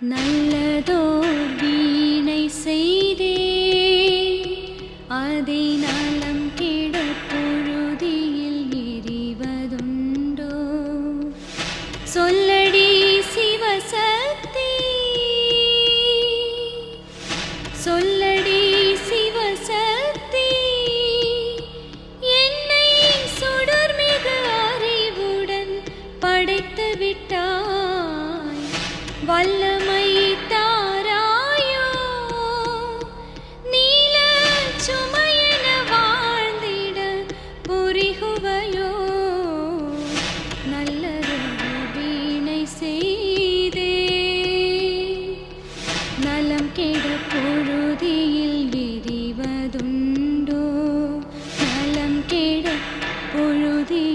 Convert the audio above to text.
நல்லதோர் வீணை செய்தே அதை நலம் கெட பொழுதியில் எறிவதுண்டோ சொல்லடி சிவசக்தி சொல்லடி சிவசக்தி என்னை சுடர்மிகு அறிவுடன் படைத்து விட்டாய் வல்லமை தாராயோ நீல சுமையென வாழ்ந்திட புரிகுவையோ நல்லதொரு வீணை செய்தே நலம் கெட பொழுதியில் விரிவதுண்டோ நலம் கெட பொழுதியில்